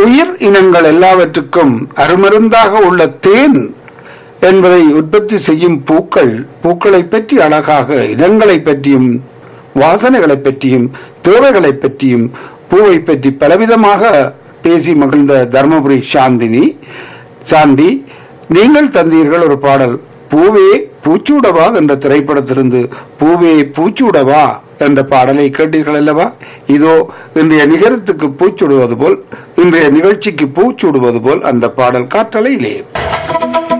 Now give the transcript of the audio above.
உயிர் இனங்கள் எல்லாவற்றுக்கும் அருமருந்தாக உள்ள தேன் என்பதை உற்பத்தி செய்யும் பூக்கள் பூக்களை பற்றி அழகாக இடங்களை பற்றியும் வாசனைகளை பற்றியும் தேவைகளை பற்றியும் பூவை பற்றி பலவிதமாக பேசி மகிழ்ந்த தர்மபுரி சாந்தினி சாந்தி நீங்கள் தந்தீர்கள் ஒரு பாடல் பூவே பூச்சூடவா என்ற திரைப்படத்திலிருந்து பூவே பூச்சூடவா என்ற பாடலை கேட்டீர்கள் அல்லவா இதோ இன்றைய நிகரத்துக்கு பூச்சுடுவது போல் இன்றைய நிகழ்ச்சிக்கு பூச்சுடுவது போல் அந்த பாடல் காற்றலையிலே